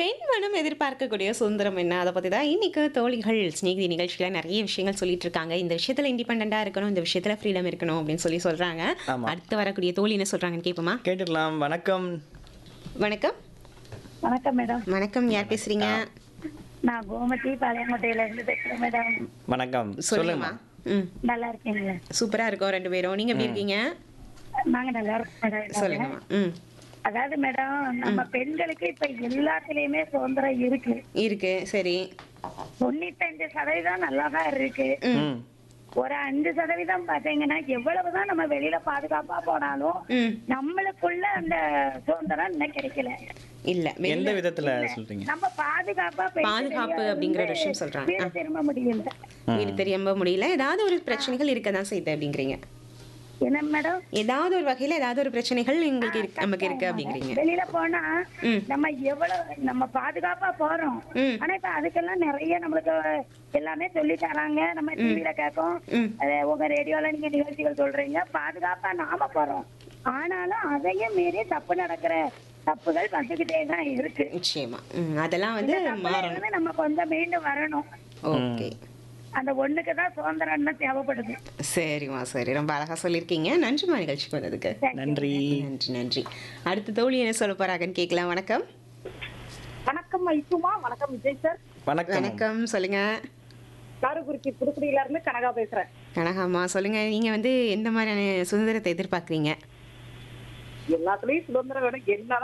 பெண் மனம் எதிர்பார்க்கக்கூடிய சுதந்திரம் என்ன அதை பற்றி தான் இன்னைக்கு தோழிகள் ஸ்நேகிதி நிகழ்ச்சியில் நிறைய விஷயங்கள் சொல்லிட்டு இருக்காங்க இந்த விஷயத்தில் இண்டிபெண்ட்டாக இருக்கணும் இந்த விஷயத்தில் ஃப்ரீடம் இருக்கணும் அப்படின்னு சொல்லி சொல்கிறாங்க ஆமா. அடுத்து வரக்கூடிய தோழி என்ன சொல்கிறாங்கன்னு கேட்போமா கேட்டுடலாம் வணக்கம் வணக்கம் வணக்கம் மேடம் வணக்கம் யார் பேசுகிறீங்க நான் கோமதி பாளையங்கோட்டையில இருந்து பேசுறேன் மேடம் வணக்கம் சொல்லுங்கம்மா சொல்லுங்கம்மா ம் நல்லா இருக்கீங்களா சூப்பராக இருக்கோம் ரெண்டு பேரும் நீங்கள் எப்படி இருக்கீங்க நாங்க நல்லா இருக்கோம் மேடம் எல்லாரும். சொல்லுங்கம்மா ம் அதாவது மேடம் நம்ம பெண்களுக்கு இப்ப எல்லாத்துலயுமே சுதந்திரம் இருக்கு இருக்கு சரி தொண்ணூத்தஞ்சு சதவீதம் நல்லா தான் இருக்கு ம் ஒரு அஞ்சு சதவீதம் பாத்தீங்கன்னா எவ்வளவுதான் நம்ம வெளியில பாதுகாப்பா போனாலும் ம் நம்மளுக்குள்ள அந்த சுதந்திரம் இன்னும் கிடைக்கல இல்லை எந்த விதத்துல சொல்றீங்க நம்ம பாதுகாப்பா போயிட்டு பாதுகாப்பு வெளிய அப்படிங்கிற வந்து விஷயம் சொல்றாங்க. வீடு திரும்ப முடியல வீடு தெரியாம முடியல ஏதாவது ஒரு பிரச்சனைகள் இருக்க தான் செய்யுது அப்படிங்கிறீங்க என்ன மேடம் ஏதாவது ஒரு வகையில ஏதாவது ஒரு பிரச்சனைகள் உங்களுக்கு இருக்கு நமக்கு இருக்கு அப்படிங்கிறீங்க வெளியில போனா ம். நம்ம எவ்வளவு நம்ம பாதுகாப்பா போறோம் ம். ஆனா இப்ப அதுக்கெல்லாம் நிறைய நம்மளுக்கு எல்லாமே சொல்லி தராங்க நம்ம டிவில கேட்போம் ம். அது உங்க ரேடியோல நீங்க நிகழ்ச்சிகள் சொல்றீங்க பாதுகாப்பா நாம போறோம் ஆனாலும் அதையும் மீறி தப்பு நடக்கிற தப்புகள் வந்துகிட்டே தான் இருக்கு நிச்சயமா ம், அதெல்லாம் வந்து தப்புல மாறணும் இருந்து நம்ம கொஞ்சம் மீண்டு வரணும் ஓகே அந்த ஒண்ணுக்கு தான் சுதந்திரம் தேவைப்படுது சரிம்மா சரி ரொம்ப அழகா சொல்லியிருக்கீங்க நன்றிம்மா நிகழ்ச்சிக்கு வந்ததுக்கு நன்றி நன்றி நன்றி அடுத்த தோழி என்ன சொல்ல போறாங்கன்னு கேட்கலாம் வணக்கம் வணக்கம் ஐசுமா வணக்கம் விஜய் சார் வணக்கம் வணக்கம் சொல்லுங்க காரக்குறிச்சி புதுக்குடியில இருந்து கனகா பேசுறேன் கனகாம்மா சொல்லுங்க நீங்க வந்து எந்த மாதிரியான சுதந்திரத்தை எதிர்பார்க்குறீங்க எல்லாத்துலயும் சுதந்திரம் வேணும் என்ன